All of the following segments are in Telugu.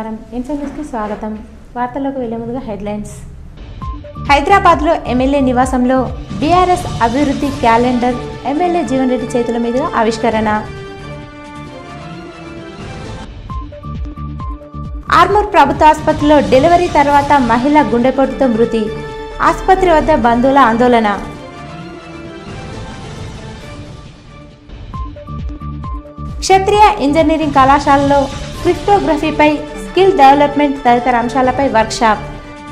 నమస్కారం ఇన్సన్యూస్కి స్వాగతం వార్తల్లోకి వెళ్లే ముందుగా హెడ్లైన్స్ హైదరాబాద్లో ఎమ్మెల్యే నివాసంలో బీఆర్ఎస్ అభివృద్ధి క్యాలెండర్ ఎమ్మెల్యే జీవన్ రెడ్డి చేతుల మీదుగా ఆవిష్కరణ ఆర్మూర్ ప్రభుత్వ ఆసుపత్రిలో డెలివరీ తర్వాత మహిళ గుండెపోటుతో మృతి ఆసుపత్రి వద్ద బంధువుల ఆందోళన క్షత్రియ ఇంజనీరింగ్ కళాశాలలో క్రిప్టోగ్రఫీపై స్కిల్ డెవలప్మెంట్ తదితర అంశాలపై వర్క్షాప్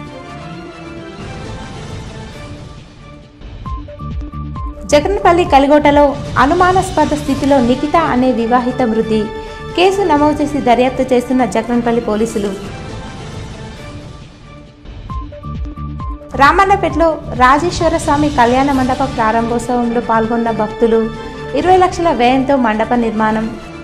జగన్పల్లి కలిగోటలో అనుమానాస్పద స్థితిలో నిఖిత అనే వివాహిత మృతి కేసు నమోదు చేసి దర్యాప్తు చేస్తున్న జగన్పల్లి పోలీసులు రామన్నపేటలో రాజేశ్వర స్వామి కళ్యాణ మండప ప్రారంభోత్సవంలో పాల్గొన్న భక్తులు ఇరవై లక్షల వ్యయంతో మండప నిర్మాణం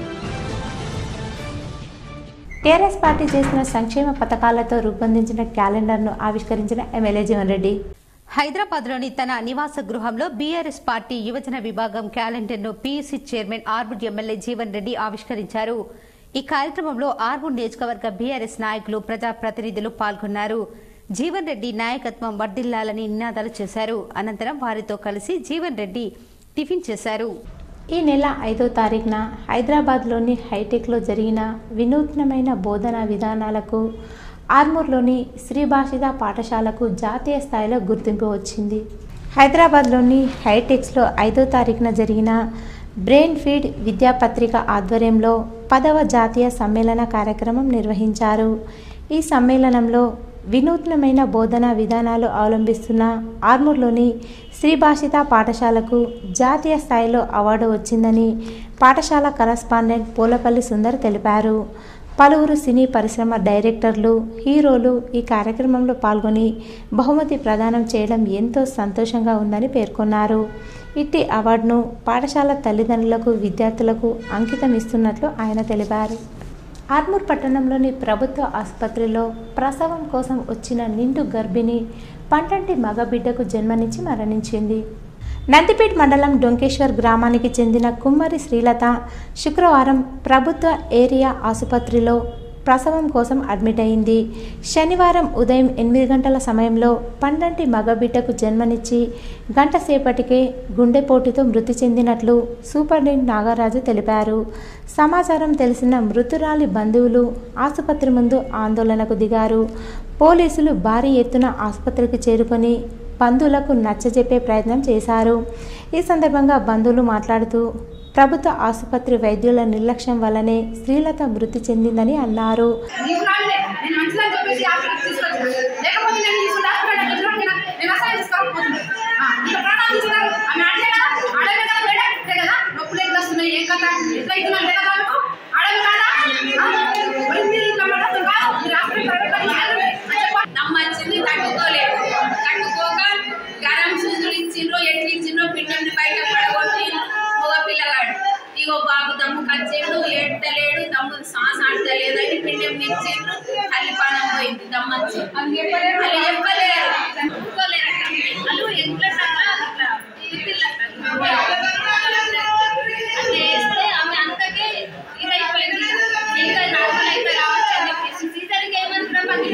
టీఆర్ఎస్ పార్టీ చేసిన సంక్షేమ పథకాలతో రూపొందించిన క్యాలెండర్ను ఆవిష్కరించిన ఎమ్మెల్యే జీవన్ రెడ్డి హైదరాబాద్లోని తన నివాస గృహంలో బీఆర్ఎస్ పార్టీ యువజన విభాగం క్యాలెండర్ను PUC chairman Armoor MLA Jeevan Reddy ఆవిష్కరించారు ఈ కార్యక్రమంలో ఆర్ముడ్ నియోజకవర్గ బీఆర్ఎస్ నాయకులు ప్రజాప్రతినిధులు పాల్గొన్నారు జీవన్ రెడ్డి నాయకత్వం వర్ధిల్లాలని నినాదాలు చేశారు అనంతరం వారితో కలిసి జీవన్ రెడ్డి టిఫిన్ చేశారు ఈ నెల ఐదో తారీఖున హైదరాబాద్లోని హైటెక్లో జరిగిన వినూత్నమైన బోధనా విధానాలకు ఆర్మూర్లోని శ్రీభాషిత పాఠశాలకు జాతీయ స్థాయిలో గుర్తింపు వచ్చింది హైదరాబాద్లోని హైటెక్స్లో ఐదో తారీఖున జరిగిన బ్రెయిన్ ఫీడ్ విద్యాపత్రిక ఆధ్వర్యంలో పదవ జాతీయ సమ్మేళన కార్యక్రమం నిర్వహించారు ఈ సమ్మేళనంలో వినూత్నమైన బోధనా విధానాలు అవలంబిస్తున్న ఆర్మూర్లోని శ్రీభాషిత పాఠశాలకు జాతీయ స్థాయిలో అవార్డు వచ్చిందని పాఠశాల కరస్పాండెంట్ పూలపల్లి సుందర్ తెలిపారు పలువురు సినీ పరిశ్రమ డైరెక్టర్లు హీరోలు ఈ కార్యక్రమంలో పాల్గొని బహుమతి ప్రదానం చేయడం ఎంతో సంతోషంగా ఉందని పేర్కొన్నారు ఇట్టి అవార్డును పాఠశాల తల్లిదండ్రులకు విద్యార్థులకు అంకితం ఇస్తున్నట్లు ఆయన తెలిపారు ఆర్మూర్ పట్టణంలోని ప్రభుత్వ ఆసుపత్రిలో ప్రసవం కోసం వచ్చిన నిండు గర్భిణి పంటంటి మగబిడ్డకు జన్మనిచ్చి మరణించింది నందిపేట్ మండలం డొంకేశ్వర్ గ్రామానికి చెందిన కుమ్మరి శ్రీలత శుక్రవారం ప్రభుత్వ ఏరియా ఆసుపత్రిలో ప్రసవం కోసం అడ్మిట్ అయింది శనివారం ఉదయం ఎనిమిది గంటల సమయంలో పండంటి మగబిడ్డకు జన్మనిచ్చి గంట సేపటికే గుండెపోటుతో మృతి చెందినట్లు సూపరింటెండెంట్ నాగరాజు తెలిపారు సమాచారం తెలిసిన మృతురాలి బంధువులు ఆసుపత్రి ముందు ఆందోళనకు దిగారు పోలీసులు భారీ ఎత్తున ఆసుపత్రికి చేరుకొని బంధువులకు నచ్చజెప్పే ప్రయత్నం చేశారు ఈ సందర్భంగా బంధువులు మాట్లాడుతూ ప్రభుత్వ ఆసుపత్రి వైద్యుల నిర్లక్ష్యం వల్లనే శ్రీలత మృతి చెందిందని అన్నారు నీకు రాలే నేను మంచిదని చెప్పేసి హాస్పిటల్ తీసుకొచ్చిన లేకపోతే నేను తీసుకుంటే హాస్పిటల్ ఎదురు నేను నేను అసలు తీసుకోకపోతుంది ఇంకా ప్రాణాలు తీసుకున్నారు ఆమె ఆడలే కదా ఆడలే కదా మేడం అంతే కదా నొప్పులు ఎట్లా వస్తున్నాయి ఏం కదా ఎట్లా అవుతున్నాను లేదా మీకు ఆడలే కాదా ఆ? మరి మీరు ఇట్లా మాట్లాడుతున్నారు కాదు మీరు హాస్పిటల్ ప్రైవేట్ అని చెప్పండి నమ్మచ్చింది తట్టుకోలేదు తట్టుకోక గరం సూదులు ఇచ్చిండ్రు ఎట్లు ఇచ్చిండ్రు పిండంని బయట పడగొట్టిండ్రు మగ పిల్లగాడు ఇగో బాబు దమ్ము కచ్చిండు ఏడ్తలేడు దమ్ము సాస్ ఆడతలేదు అని పిండం ఇచ్చిండ్రు తల్లి పానం పోయింది దమ్మచ్చి వాళ్ళు చెప్పలేరు ఒప్పుకోలేరు వాళ్ళు ఎట్లా అట్లా అంటే వేస్తే ఆమె అంతకే ఇదైపోయింది ఇంకా నార్మల్ అయితే రావచ్చు అని చెప్పేసి సీజన్కి ఏమంటారా మంది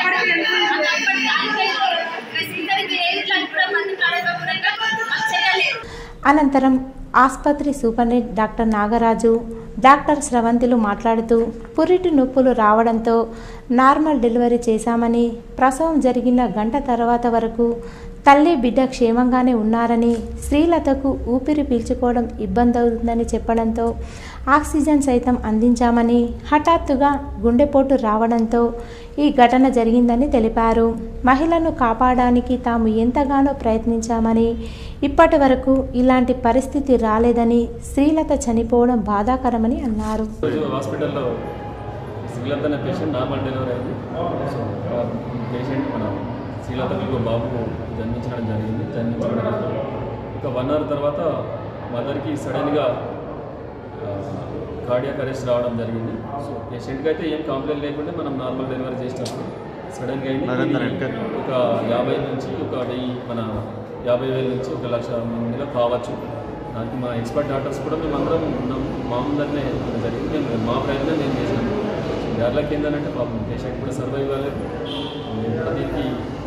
సీజన్కి ఏ ఇట్లా కూడా మంది కాడకపోవడం చేయలేదు అనంతరం ఆసుపత్రి సూపరింటెండెంట్ డాక్టర్ నాగరాజు డాక్టర్ స్రవంతిలు మాట్లాడుతూ పురిటి నొప్పులు రావడంతో నార్మల్ డెలివరీ చేశామని ప్రసవం జరిగిన గంట తర్వాత వరకు తల్లి బిడ్డ క్షేమంగానే ఉన్నారని శ్రీలతకు ఊపిరి పీల్చుకోవడం ఇబ్బంది అవుతుందని చెప్పడంతో ఆక్సిజన్ సైతం అందించామని హఠాత్తుగా గుండెపోటు రావడంతో ఈ ఘటన జరిగిందని తెలిపారు మహిళను కాపాడడానికి తాము ఎంతగానో ప్రయత్నించామని ఇప్పటి వరకు ఇలాంటి పరిస్థితి రాలేదని శ్రీలత చనిపోవడం బాధాకరమని అన్నారు రోజు హాస్పిటల్లో శ్రీలత అనే పేషెంట్ నార్మల్ డెలివరీ అయింది సో ఆ పేషెంట్ మన శ్రీలతకు ఇంకో బాబు జన్మించడం జరిగింది జన్మించడం జరిగింది. ఒక వన్ అవర్ తర్వాత మదర్కి సడన్గా కార్డియాక్ అరెస్ట్ రావడం జరిగింది సో పేషెంట్కి అయితే ఏం కంప్లైంట్ లేకుండా మనం నార్మల్ డెలివరీ చేసినప్పుడు సడన్గా అయింది ఇది ఒక యాభై నుంచి ఒక వెయ్యి మన యాభై వేల నుంచి ఒక లక్ష మందిలో కావచ్చు దానికి మా ఎక్స్పర్ట్ డాక్టర్స్ కూడా మేము అందరం ఉన్నాం మా ముందరనే జరిగింది మేము మా ప్రయత్నం నేను చేశాను గార్లకి ఏంటంటే పాపం పేషెంట్ కూడా సర్వైవ్ కాలేదు నేను కూడా దీనికి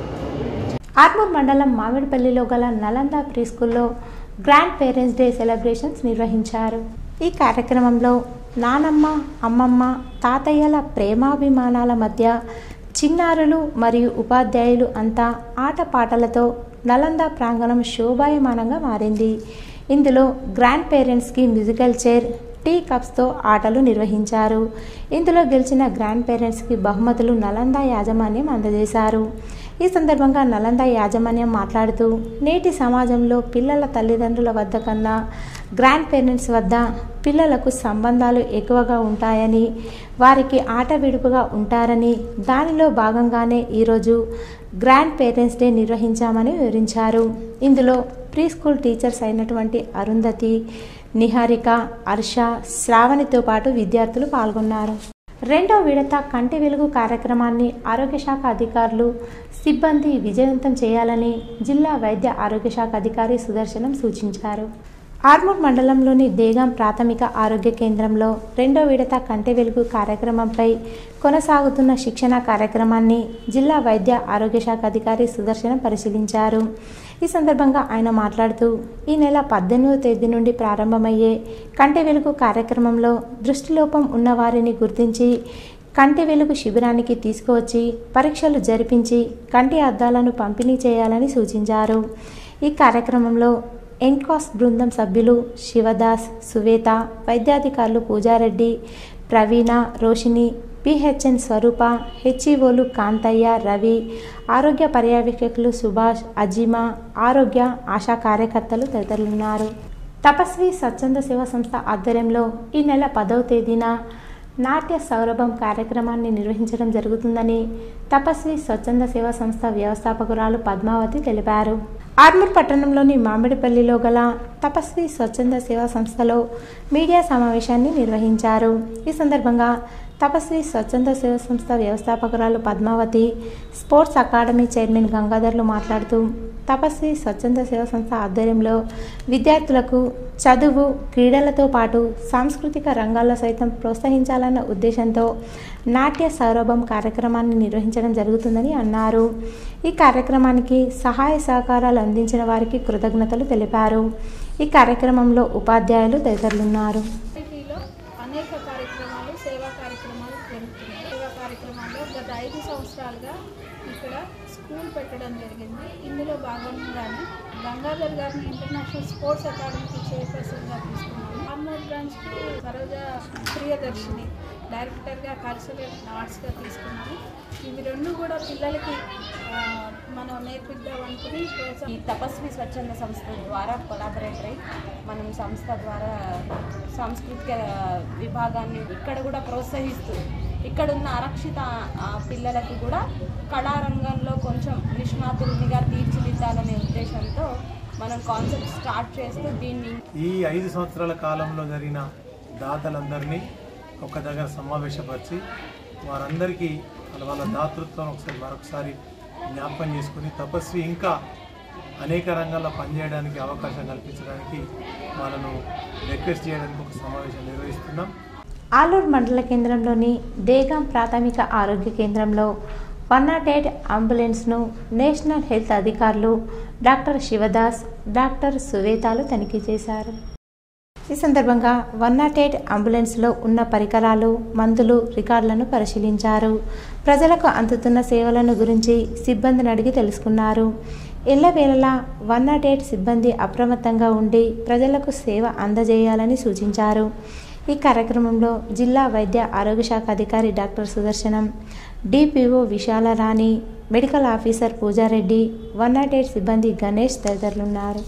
ఆర్మూర్ మండలం మామిడిపల్లిలో గల నలంద ప్రీ స్కూల్లో గ్రాండ్ పేరెంట్స్ డే సెలబ్రేషన్స్ నిర్వహించారు ఈ కార్యక్రమంలో నానమ్మ అమ్మమ్మ తాతయ్యల ప్రేమాభిమానాల మధ్య చిన్నారులు మరియు ఉపాధ్యాయులు అంతా ఆటపాటలతో నలంద ప్రాంగణం శోభాయమానంగా మారింది ఇందులో గ్రాండ్ పేరెంట్స్కి మ్యూజికల్ చైర్ టీ కప్స్తో ఆటలు నిర్వహించారు ఇందులో గెలిచిన గ్రాండ్ పేరెంట్స్కి బహుమతులు నలంద యాజమాన్యం అందజేశారు ఈ సందర్భంగా నలంద యాజమాన్యం మాట్లాడుతూ నేటి సమాజంలో పిల్లల తల్లిదండ్రుల వద్ద కన్నా గ్రాండ్ పేరెంట్స్ వద్ద పిల్లలకు సంబంధాలు ఎక్కువగా ఉంటాయని వారికి ఆట విడుపుగా ఉంటారని దానిలో భాగంగానే ఈరోజు గ్రాండ్ పేరెంట్స్ డే నిర్వహించామని వివరించారు ఇందులో ప్రీ స్కూల్ టీచర్స్ అయినటువంటి అరుంధతి నిహారిక హర్ష శ్రావణితో పాటు విద్యార్థులు పాల్గొన్నారు రెండో విడత కంటి వెలుగు కార్యక్రమాన్ని ఆరోగ్య శాఖ అధికారులు సిబ్బంది విజయవంతం చేయాలని జిల్లా వైద్య ఆరోగ్య శాఖ అధికారి సుదర్శనం సూచించారు ఆర్మూర్ మండలంలోని దేగాం ప్రాథమిక ఆరోగ్య కేంద్రంలో రెండో విడత కంటి వెలుగు కార్యక్రమంపై కొనసాగుతున్న శిక్షణ కార్యక్రమాన్ని జిల్లా వైద్య ఆరోగ్య శాఖ అధికారి సుదర్శనం పరిశీలించారు ఈ సందర్భంగా ఆయన మాట్లాడుతూ ఈ నెల పద్దెనిమిదో తేదీ నుండి ప్రారంభమయ్యే కంటి వెలుగు కార్యక్రమంలో దృష్టిలోపం ఉన్నవారిని గుర్తించి కంటి వెలుగు శిబిరానికి తీసుకువచ్చి పరీక్షలు జరిపించి కంటి అద్దాలను పంపిణీ చేయాలని సూచించారు ఈ కార్యక్రమంలో ఎన్కాస్ బృందం సభ్యులు శివదాస్ సువేత వైద్యాధికారులు పూజారెడ్డి ప్రవీణ రోషిని పిహెచ్ఎన్ స్వరూప హెచ్ఈఓలు కాంతయ్య రవి ఆరోగ్య పర్యవేక్షకులు సుభాష్ అజీమా ఆరోగ్య ఆశా కార్యకర్తలు తదితరులున్నారు తపస్వి స్వచ్ఛంద సేవా సంస్థ ఆధ్వర్యంలో ఈ నెల పదవ తేదీన నాట్య సౌరభం కార్యక్రమాన్ని నిర్వహించడం జరుగుతుందని తపస్వి స్వచ్ఛంద సేవా సంస్థ వ్యవస్థాపకురాలు పద్మావతి తెలిపారు ఆర్మూర్ పట్టణంలోని మామిడిపల్లిలో గల తపస్వి స్వచ్ఛంద సేవా సంస్థలో మీడియా సమావేశాన్ని నిర్వహించారు ఈ సందర్భంగా తపస్వి స్వచ్ఛంద సేవా సంస్థ వ్యవస్థాపకురాలు పద్మావతి స్పోర్ట్స్ అకాడమీ చైర్మన్ గంగాధర్లు మాట్లాడుతూ తపస్వి స్వచ్ఛంద సేవా సంస్థ ఆధ్వర్యంలో విద్యార్థులకు చదువు క్రీడలతో పాటు సాంస్కృతిక రంగాల్లో సైతం ప్రోత్సహించాలన్న ఉద్దేశంతో నాట్య సౌరభం కార్యక్రమాన్ని నిర్వహించడం జరుగుతుందని అన్నారు ఈ కార్యక్రమానికి సహాయ సహకారాలు అందించిన వారికి కృతజ్ఞతలు తెలిపారు ఈ కార్యక్రమంలో ఉపాధ్యాయులు తదితరులున్నారు సొసైటీలో అనేక కార్యక్రమాలు సేవా కార్యక్రమాలు జరుగుతున్నాయి సేవా కార్యక్రమాల్లో గత ఐదు సంవత్సరాలుగా ఇక్కడ స్కూల్ పెట్టడం జరిగింది ఇందులో భాగంగానే గంగాధర్ గారిని ఇంటర్నేషనల్ స్పోర్ట్స్ అకాడమీకి చైర్పర్సన్గా తీసుకున్నాము ఆర్మూర్ బ్రాంచ్కి సరోజ ప్రియదర్శిని డైరెక్టర్గా కల్చరల్ ఆర్ట్స్గా తీసుకున్నాము ఇవి రెండు కూడా పిల్లలకి ఆ, మనం నేర్పిద్దాం అనుకుని ప్రోత్సాహం ఈ తపస్వి స్వచ్ఛంద సంస్థ ద్వారా కొలాబరేట్ అయి మనం సంస్థ ద్వారా సాంస్కృతిక విభాగాన్ని ఇక్కడ కూడా ప్రోత్సహిస్తూ ఇక్కడ ఉన్న అరక్షిత ఆ, పిల్లలకు కూడా కళారంగంలో కొంచెం నిష్ణాతులుగా తీర్చిదిద్దాలనే ఉద్దేశంతో మనం కాన్సెప్ట్ స్టార్ట్ చేస్తూ దీన్ని ఈ ఐదు సంవత్సరాల కాలంలో జరిగిన దాతలందరినీ ఒక దగ్గర సమావేశపరిచి వారందరికీ వాళ్ళ వాళ్ళ దాతృత్వం ఒకసారి మరొకసారి జ్ఞాపకం చేసుకుని తపస్వి ఇంకా అనేక రంగాల్లో పనిచేయడానికి అవకాశం కల్పించడానికి వాళ్ళను రిక్వెస్ట్ చేయడానికి ఒక సమావేశం నిర్వహిస్తున్నాం ఆలూరు మండల కేంద్రంలోని దేగాం ప్రాథమిక ఆరోగ్య కేంద్రంలో వన్ నాట్ ఎయిట్ అంబులెన్స్ను నేషనల్ హెల్త్ అధికారులు డాక్టర్ శివదాస్ డాక్టర్ సువేతాలు తనిఖీ చేశారు ఈ సందర్భంగా వన్ నాట్ ఎయిట్ అంబులెన్స్లో ఉన్న పరికరాలు మందులు రికార్డులను పరిశీలించారు ప్రజలకు అందుతున్న సేవలను గురించి సిబ్బందిని అడిగి తెలుసుకున్నారు ఎల్లవేళలా వన్ నాట్ ఎయిట్ సిబ్బంది అప్రమత్తంగా ఉండి ప్రజలకు సేవ అందజేయాలని సూచించారు ఈ కార్యక్రమంలో జిల్లా వైద్య ఆరోగ్య శాఖ అధికారి doctor Sudarshanam DPO Vishala Rani medical officer Pooja Reddy one nought eight సిబ్బంది గణేష్ తదితరులున్నారు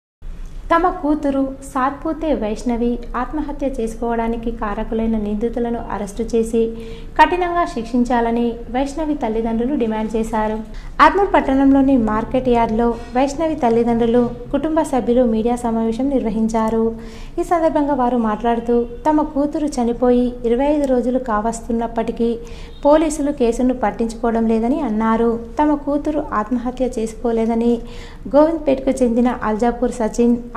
తమ కూతురు సాత్పూతే వైష్ణవి ఆత్మహత్య చేసుకోవడానికి కారకులైన నిందితులను అరెస్టు చేసి కఠినంగా శిక్షించాలని వైష్ణవి తల్లిదండ్రులు డిమాండ్ చేశారు ఆర్మూర్ పట్టణంలోని మార్కెట్ యార్డ్లో వైష్ణవి తల్లిదండ్రులు కుటుంబ సభ్యులు మీడియా సమావేశం నిర్వహించారు ఈ సందర్భంగా వారు మాట్లాడుతూ తమ కూతురు చనిపోయి ఇరవై ఐదు రోజులు కావస్తున్నప్పటికీ పోలీసులు కేసును పట్టించుకోవడం లేదని అన్నారు తమ కూతురు ఆత్మహత్య చేసుకోలేదని గోవింద్పేట్కు చెందిన అల్జాపూర్ సచిన్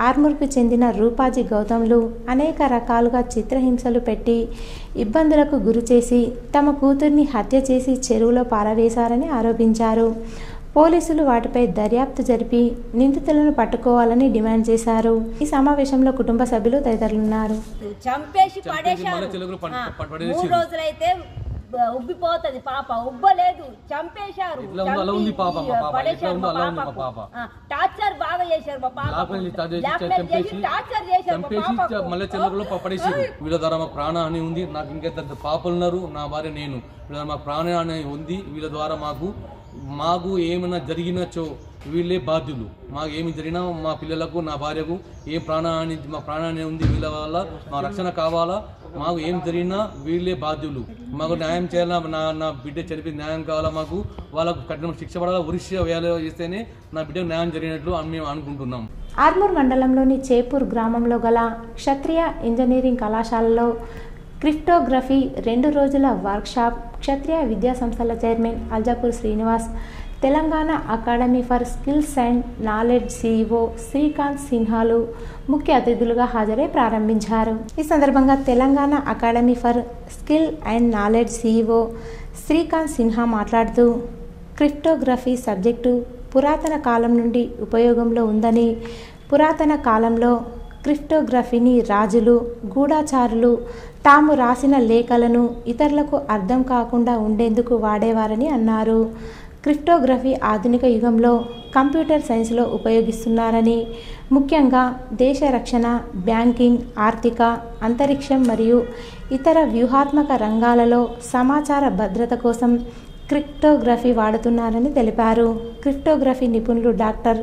ఆర్మూర్కు చెందిన రూపాజీ గౌతమ్లు అనేక రకాలుగా చిత్రహింసలు పెట్టి ఇబ్బందులకు గురిచేసి తమ కూతుర్ని హత్య చేసి చెరువులో పారవేశారని ఆరోపించారు పోలీసులు వాటిపై దర్యాప్తు జరిపి నిందితులను పట్టుకోవాలని డిమాండ్ చేశారు ఈ సమావేశంలో కుటుంబ సభ్యులు తదితరులున్నారు చంపేసి పడేశారు ఆ, మూడు రోజులైతే బ- ఉబ్బిపోతది పాప ఉబ్బలేదు చంపేశారు ఇట్లా ఉంది, అలా ఉంది పాప, మా పాప. పడేశారు ఇట్లా ఉంది, మా అలా ఉంది మా పాపకు. పాప. ఆ, టార్చర్ బాగా చేశారు మా పాప లాక్ చేసి టార్చర్ చేసి చంపేసి టార్చర్ చేశారు మా చంపేసి పాపకు. మళ్ళీ చెల్లెలో పడేసి వీళ్ళ ద్వారా మాకు ప్రాణ అని ఉంది నాకు ఇంకా ఇద్దరు పాపలు ఉన్నారు నా భార్య నేను వీళ్ళ ద్వారా మాకు ప్రాణ అని ఉంది వీళ్ళ ద్వారా మాకు మాకు ఏమైనా జరిగినచో వీళ్ళే బాధ్యులు మాకు ఏమి జరిగినా మా పిల్లలకు నా భార్యకు ఏ ప్రాణాన్ని మా ప్రాణాన్ని ఉంది వీళ్ళ వల్ల మా రక్షణ కావాలా మాకు ఏం జరిగినా వీళ్ళే బాధ్యులు మాకు న్యాయం చేయాలా నా నా బిడ్డ చనిపోయి న్యాయం కావాలా మాకు వాళ్ళకు కఠిన శిక్ష పడాలా ఉరిశ వేయాలి చేస్తేనే నా బిడ్డకు న్యాయం జరిగినట్లు అని మేము అనుకుంటున్నాం ఆర్మూర్ మండలంలోని చేపూర్ గ్రామంలో గల క్షత్రియ ఇంజనీరింగ్ కళాశాలలో క్రిప్టోగ్రఫీ రెండు రోజుల వర్క్షాప్ క్షత్రియ విద్యా సంస్థల chairman Aljapur Srinivas Telangana academy for skills and knowledge CEO Srikanth సిన్హాలు ముఖ్య అతిథులుగా హాజరై ప్రారంభించారు ఈ సందర్భంగా Telangana academy for skill and knowledge CEO Srikanth Sinha మాట్లాడుతూ క్రిప్టోగ్రఫీ సబ్జెక్టు పురాతన కాలం నుండి ఉపయోగంలో ఉందని పురాతన కాలంలో క్రిప్టోగ్రఫీని రాజులు గూఢాచారులు తాము రాసిన లేఖలను ఇతరులకు అర్థం కాకుండా ఉండేందుకు వాడేవారని అన్నారు క్రిప్టోగ్రఫీ ఆధునిక యుగంలో కంప్యూటర్ సైన్స్లో ఉపయోగిస్తున్నారని ముఖ్యంగా దేశ రక్షణ బ్యాంకింగ్ ఆర్థిక అంతరిక్షం మరియు ఇతర వ్యూహాత్మక రంగాలలో సమాచార భద్రత కోసం క్రిప్టోగ్రఫీ వాడుతున్నారని తెలిపారు క్రిప్టోగ్రఫీ నిపుణులు డాక్టర్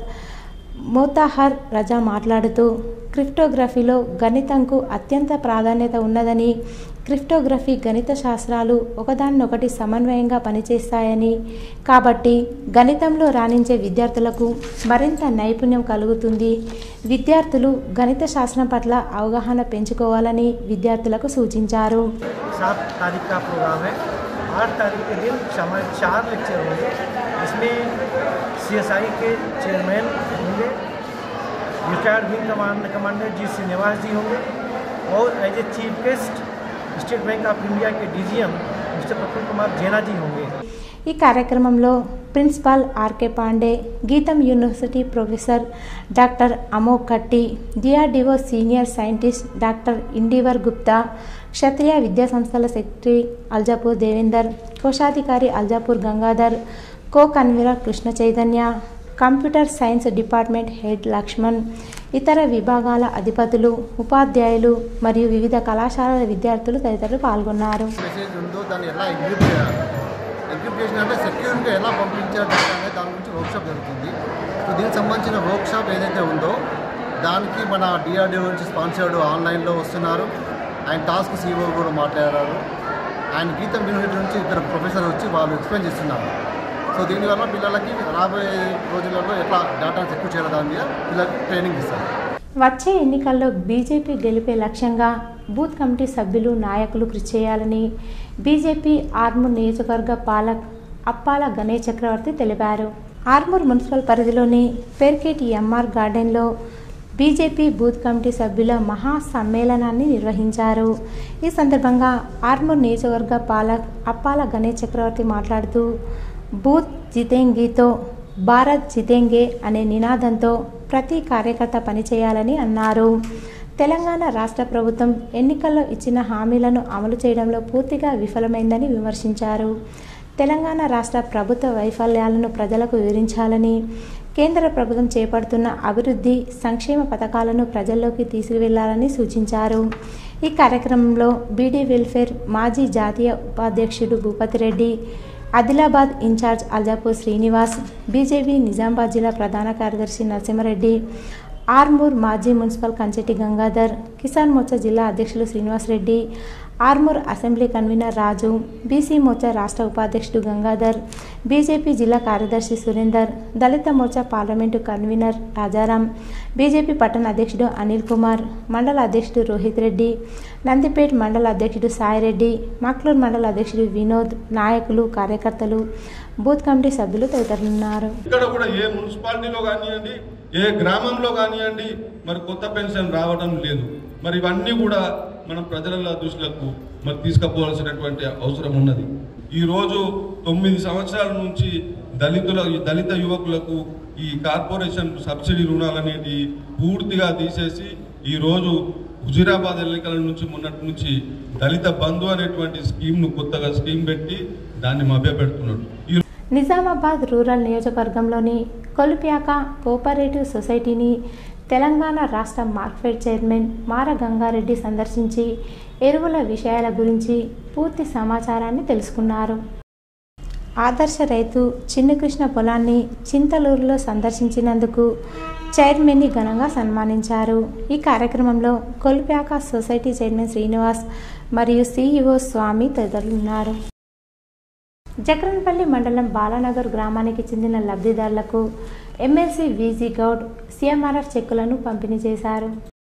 మోతాహర్ రజా మాట్లాడుతూ క్రిప్టోగ్రఫీలో గణితంకు అత్యంత ప్రాధాన్యత ఉన్నదని క్రిప్టోగ్రఫీ గణిత శాస్త్రాలు ఒకదాన్నొకటి సమన్వయంగా పనిచేస్తాయని కాబట్టి గణితంలో రాణించే విద్యార్థులకు మరింత నైపుణ్యం కలుగుతుంది విద్యార్థులు గణిత శాస్త్రం పట్ల అవగాహన పెంచుకోవాలని విద్యార్థులకు సూచించారు सात तारीख का प्रोग्राम है आठ तारीख के दिन हमारे चार लेक्चर होंगे इसमें सीएसआई के चेयरमैन होंगे retired wing command commander ji Srinivas ji होंगे और as a chief guest State Bank of India के डीजीएम मिस्टर प्रफुल्ल कुमार जैना जी होंगे ఈ కార్యక్రమంలో ప్రిన్సిపాల్ ఆర్కే పాండే గీతం university professor doctor Amogh Katti DRDO senior scientist doctor Indivar Gupta Kshatriya విద్యా సంస్థల సెక్రటరీ అల్జాపూర్ దేవేందర్ కోశాధికారి Aljapur Gangadhar co convener Krishna Chaitanya computer science department head Lakshman ఇతర విభాగాల అధిపతులు ఉపాధ్యాయులు మరియు వివిధ కళాశాలల విద్యార్థులు తదితరులు పాల్గొన్నారు మెసేజ్ ఉందో దాన్ని ఎలా ఎగ్జిబిట్ చేయాలి ఎగ్జిబిట్ చేసిన అంటే సెక్యూర్గా ఎలా పంపించాలి డేటా అనేది దాని గురించి వర్క్షాప్ జరుగుతుంది సో దీనికి సంబంధించిన వర్క్షాప్ ఏదైతే ఉందో దానికి మన డిఆర్డిఓ నుంచి స్పాన్సర్డ్ ఆన్లైన్లో వస్తున్నారు ఆయన టాస్క్ సీఓ కూడా మాట్లాడారు ఆయన గీతం యూనివర్సిటీ నుంచి ఇద్దరు ప్రొఫెసర్ వచ్చి వాళ్ళు ఎక్స్ప్లెయిన్ చేస్తున్నారు సో దీనివల్ల పిల్లలకి రాబోయే రోజులలో ఎట్లా డేటాను సెక్యూర్ చేయాలి దాని మీద పిల్లలకి ట్రైనింగ్ ఇస్తారు వచ్చే ఎన్నికల్లో బీజేపీ గెలిపే లక్ష్యంగా బూత్ కమిటీ సభ్యులు నాయకులు కృషి చేయాలని బీజేపీ ఆర్మూర్ నియోజకవర్గ పాలక్ అప్పాల గణేష్ చక్రవర్తి తెలిపారు ఆర్మూర్ మున్సిపల్ పరిధిలోని పెర్కిట్ ఎంఆర్ గార్డెన్లో బీజేపీ బూత్ కమిటీ సభ్యుల మహా సమ్మేళనాన్ని నిర్వహించారు ఈ సందర్భంగా ఆర్మూర్ నియోజకవర్గ పాలక్ అప్పాల గణేష్ చక్రవర్తి మాట్లాడుతూ బూత్ జితేంగీతో భారత్ జితేంగే అనే నినాదంతో ప్రతి కార్యకర్త పనిచేయాలని అన్నారు తెలంగాణ రాష్ట్ర ప్రభుత్వం ఎన్నికల్లో ఇచ్చిన హామీలను అమలు చేయడంలో పూర్తిగా విఫలమైందని విమర్శించారు తెలంగాణ రాష్ట్ర ప్రభుత్వ వైఫల్యాలను ప్రజలకు వివరించాలని కేంద్ర ప్రభుత్వం చేపడుతున్న అభివృద్ధి సంక్షేమ పథకాలను ప్రజల్లోకి తీసుకువెళ్లాలని సూచించారు ఈ కార్యక్రమంలో బీడీ వెల్ఫేర్ మాజీ జాతీయ ఉపాధ్యక్షుడు భూపతి రెడ్డి ఆదిలాబాద్ ఇన్ఛార్జ్ అల్జాపూర్ శ్రీనివాస్ బీజేపీ నిజామాబాద్ జిల్లా ప్రధాన కార్యదర్శి నరసింహారెడ్డి ఆర్మూర్ మాజీ మున్సిపల్ కంచెటి గంగాధర్ కిసాన్ మోర్చా జిల్లా అధ్యక్షులు Srinivas Reddy Armoor assembly convener Raju BC Morcha రాష్ట్ర ఉపాధ్యక్షుడు గంగాధర్ బీజేపీ జిల్లా కార్యదర్శి Surender Dalit Morcha parliament convener Rajaram BJP పట్టణ అధ్యక్షుడు అనిల్ కుమార్ మండల అధ్యక్షుడు రోహిత్ రెడ్డి నందిపేట్ మండల అధ్యక్షుడు సాయిరెడ్డి మక్లూర్ మండల అధ్యక్షుడు వినోద్ నాయకులు కార్యకర్తలు బూత్ కమిటీ సభ్యులు తదితరులున్నారు ఇక్కడ కూడా ఏ మున్సిపాలిటీలో కానివ్వండి ఏ గ్రామంలో కానివ్వండి మరి కొత్త పెన్షన్ రావడం లేదు మరి ఇవన్నీ కూడా మనం ప్రజల దృష్టిలకు మరి తీసుకుపోవాల్సినటువంటి అవసరం ఉన్నది ఈరోజు తొమ్మిది సంవత్సరాల నుంచి దళితుల ఈ దళిత యువకులకు ఈ కార్పొరేషన్ సబ్సిడీ రుణాలు అనేది పూర్తిగా తీసేసి ఈరోజు హుజీరాబాద్ ఎన్నికల నుంచి మొన్నటి నుంచి దళిత బంధు అనేటువంటి స్కీమ్ను కొత్తగా స్కీమ్ పెట్టి దాన్ని మభ్యపెడుతున్నాడు ఈ నిజామాబాద్ రూరల్ నియోజకవర్గంలోని కొలుప్యాక కోఆపరేటివ్ సొసైటీని తెలంగాణ రాష్ట్ర మార్కెట్ చైర్మన్ మార గంగారెడ్డి సందర్శించి ఎరువుల విషయాల గురించి పూర్తి సమాచారాన్ని తెలుసుకున్నారు ఆదర్శ రైతు చిన్నకృష్ణ పొలాన్ని చింతలూరులో సందర్శించినందుకు చైర్మన్ని ఘనంగా సన్మానించారు ఈ కార్యక్రమంలో కొల్ప్యాక సొసైటీ చైర్మన్ శ్రీనివాస్ మరియు సిఇఓ స్వామి తదితరులు ఉన్నారు జక్రన్పల్లి మండలం బాలానగర్ గ్రామానికి చెందిన లబ్ధిదారులకు ఎమ్మెల్సీ వీజీ గౌడ్ సిఎంఆర్ఎఫ్ చెక్కులను పంపిణీ చేశారు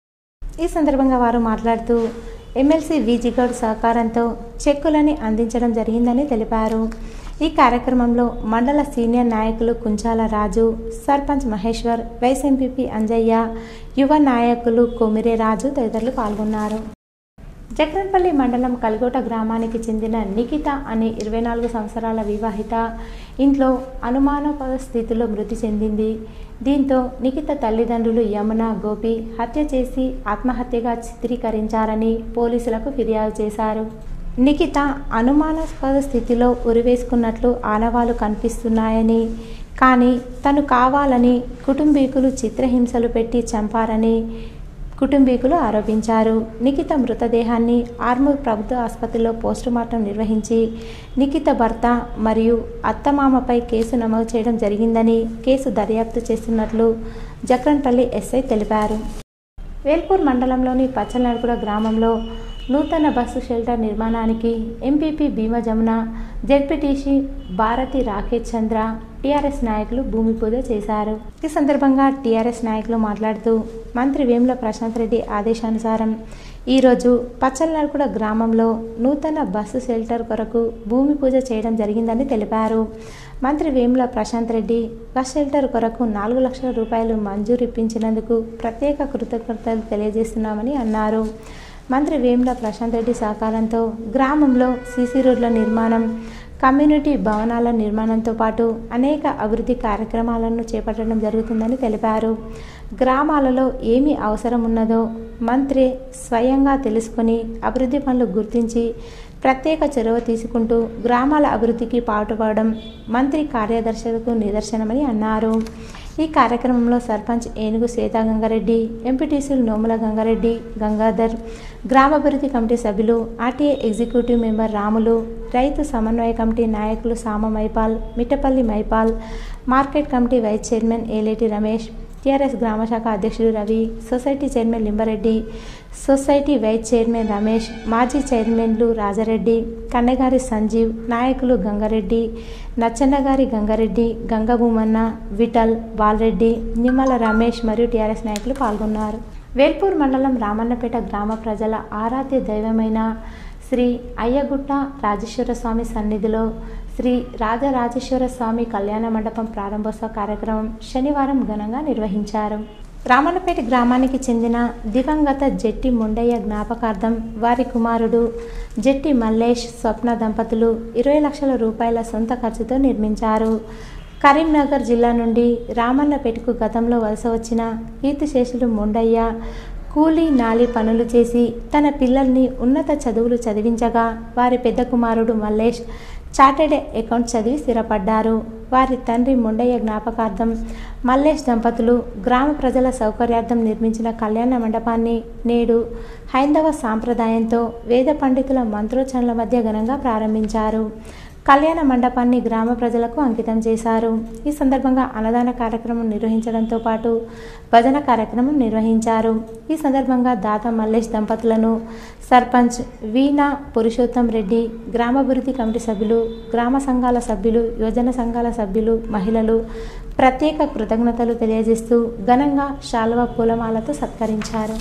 ఈ సందర్భంగా వారు మాట్లాడుతూ ఎమ్మెల్సీ వీజీ గౌడ్ సహకారంతో చెక్కులని అందించడం జరిగిందని తెలిపారు ఈ కార్యక్రమంలో మండల సీనియర్ నాయకులు కుంచాల రాజు సర్పంచ్ మహేశ్వర్ వైస్ ఎంపీపీ అంజయ్య యువ నాయకులు కొమిరే రాజు తదితరులు పాల్గొన్నారు జక్రన్పల్లి మండలం కల్గోట గ్రామానికి చెందిన నిఖిత అనే ఇరవై నాలుగు సంవత్సరాల వివాహిత ఇంట్లో అనుమానాస్పద స్థితిలో మృతి చెందింది దీంతో నిఖిత తల్లిదండ్రులు యమున గోపి హత్య చేసి ఆత్మహత్యగా చిత్రీకరించారని పోలీసులకు ఫిర్యాదు చేశారు నిఖిత అనుమానాస్పద స్థితిలో ఉరివేసుకున్నట్లు ఆనవాలు కనిపిస్తున్నాయని కానీ తను కావాలని కుటుంబీకులు చిత్రహింసలు పెట్టి చంపారని కుటుంబీకులు ఆరోపించారు నిఖిత మృతదేహాన్ని ఆర్మూర్ ప్రభుత్వ ఆసుపత్రిలో పోస్టుమార్టం నిర్వహించి నిఖిత భర్త మరియు అత్తమామపై కేసు నమోదు చేయడం జరిగిందని కేసు దర్యాప్తు చేస్తున్నట్లు జక్రన్పల్లి ఎస్ఐ తెలిపారు వేల్పూర్ మండలంలోని పచ్చలనడుగుడ గ్రామంలో నూతన బస్సు షెల్టర్ నిర్మాణానికి MPP Bheema Jamuna ZPTC Bharathi Rakesh Chandra TRS నాయకులు భూమి పూజ చేశారు ఈ సందర్భంగా టీఆర్ఎస్ నాయకులు మాట్లాడుతూ మంత్రి వేముల ప్రశాంత్ రెడ్డి ఆదేశానుసారం ఈరోజు పచ్చలనడుకుడ గ్రామంలో నూతన బస్సు షెల్టర్ కొరకు భూమి పూజ చేయడం జరిగిందని తెలిపారు మంత్రి వేముల ప్రశాంత్ రెడ్డి బస్ షెల్టర్ కొరకు నాలుగు లక్షల రూపాయలు మంజూరు ఇప్పించినందుకు ప్రత్యేక కృతజ్ఞతలు తెలియజేస్తున్నామని అన్నారు మంత్రి వేముల ప్రశాంత్ రెడ్డి సహకారంతో గ్రామంలో సీసీ రోడ్ల నిర్మాణం కమ్యూనిటీ భవనాల నిర్మాణంతో పాటు అనేక అభివృద్ధి కార్యక్రమాలను చేపట్టడం జరుగుతుందని తెలిపారు గ్రామాలలో ఏమి అవసరం ఉన్నదో మంత్రి స్వయంగా తెలుసుకొని అభివృద్ధి పనులు గుర్తించి ప్రత్యేక చొరవ తీసుకుంటూ గ్రామాల అభివృద్ధికి పాటుపడడం మంత్రి కార్యదర్శులకు నిదర్శనమని అన్నారు ఈ కార్యక్రమంలో సర్పంచ్ ఏనుగు శ్వేతా గంగారెడ్డి ఎంపీటీసీలు నోముల గంగారెడ్డి గంగాధర్ గ్రామాభివృద్ధి కమిటీ సభ్యులు ఆర్టీఏ ఎగ్జిక్యూటివ్ మెంబర్ రాములు రైతు సమన్వయ కమిటీ నాయకులు Sama Maipal Mittapalli Maipal market committee vice chairman Eleti Ramesh TRS గ్రామశాఖ అధ్యక్షుడు Ravi society chairman Limba Reddy society vice chairman Ramesh మాజీ చైర్మన్లు రాజారెడ్డి కన్నెగారి సంజీవ్ నాయకులు గంగారెడ్డి నచ్చన్నగారి గంగారెడ్డి గంగభూమన్న విఠల్ బాలరెడ్డి నిమ్మల రమేష్ మరియు టీఆర్ఎస్ నాయకులు పాల్గొన్నారు వేల్పూర్ మండలం రామన్నపేట గ్రామ ప్రజల ఆరాధ్య దైవమైన శ్రీ అయ్యగుట్ట రాజేశ్వర స్వామి సన్నిధిలో శ్రీ రాజరాజేశ్వర స్వామి కళ్యాణ మండపం ప్రారంభోత్సవ కార్యక్రమం శనివారం ఘనంగా నిర్వహించారు రామన్నపేట గ్రామానికి చెందిన దివంగత జెట్టి ముండయ్య జ్ఞాపకార్థం వారి కుమారుడు జెట్టి మల్లేష్ స్వప్న దంపతులు ఇరవై లక్షల రూపాయల సొంత ఖర్చుతో నిర్మించారు కరీంనగర్ జిల్లా నుండి రామన్నపేటకు గతంలో వలస వచ్చిన కీర్తిశేషులు ముండయ్య కూలీ నాలి పనులు చేసి తన పిల్లల్ని ఉన్నత చదువులు చదివించగా వారి పెద్ద కుమారుడు మల్లేష్ చార్టెడ్ అకౌంట్ చదివి స్థిరపడ్డారు వారి తండ్రి ముండయ్య జ్ఞాపకార్థం మల్లేష్ దంపతులు గ్రామ ప్రజల సౌకర్యార్థం నిర్మించిన కళ్యాణ మండపాన్ని నేడు హైందవ సాంప్రదాయంతో వేద పండితుల మంత్రోచ్చరణల మధ్య ఘనంగా ప్రారంభించారు కళ్యాణ మండపాన్ని గ్రామ ప్రజలకు అంకితం చేశారు ఈ సందర్భంగా అన్నదాన కార్యక్రమం నిర్వహించడంతో పాటు భజన కార్యక్రమం నిర్వహించారు ఈ సందర్భంగా దాత మల్లేష్ దంపతులను సర్పంచ్ వీణా పురుషోత్తం రెడ్డి గ్రామాభివృద్ధి కమిటీ సభ్యులు గ్రామ సంఘాల సభ్యులు యువజన సంఘాల సభ్యులు మహిళలు ప్రత్యేక కృతజ్ఞతలు తెలియజేస్తూ ఘనంగా శాల్వా పూలమాలతో సత్కరించారు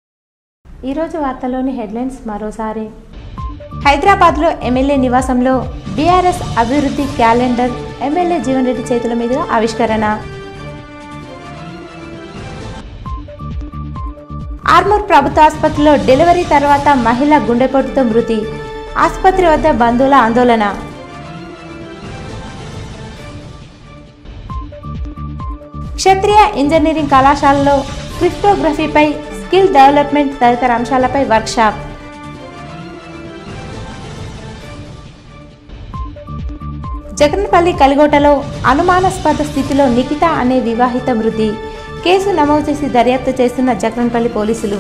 ఈరోజు వార్తలోని హెడ్లైన్స్ మరోసారి హైదరాబాద్లో ఎమ్మెల్యే నివాసంలో బీఆర్ఎస్ అభివృద్ధి క్యాలెండర్ ఎమ్మెల్యే జీవన్ రెడ్డి చేతుల మీదుగా ఆవిష్కరణ ఆర్మూర్ ప్రభుత్వ ఆసుపత్రిలో డెలివరీ తర్వాత మహిళ గుండెపోటుతో మృతి ఆసుపత్రి వద్ద బంధువుల ఆందోళన క్షత్రియ ఇంజనీరింగ్ కళాశాలలో క్రిప్టోగ్రఫీపై స్కిల్ డెవలప్మెంట్ తదితర అంశాలపై వర్క్షాప్ జగన్పల్లి కలిగోటలో అనుమానాస్పద స్థితిలో నిఖిత అనే వివాహిత మృతి కేసు నమోదు చేసి దర్యాప్తు చేస్తున్న జగన్పల్లి పోలీసులు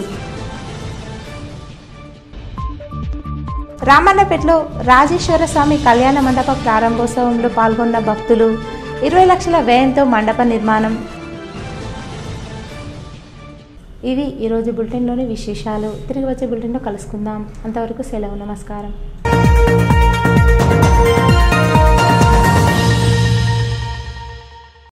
రామన్నపేటలో రాజేశ్వర స్వామి కళ్యాణ మండప ప్రారంభోత్సవంలో పాల్గొన్న భక్తులు ఇరవై లక్షల వ్యయంతో మండప నిర్మాణం ఇవి ఈరోజు బులెటిన్లోని విశేషాలు తిరిగి వచ్చే బులెటిన్లో కలుసుకుందాం అంతవరకు సెలవు నమస్కారం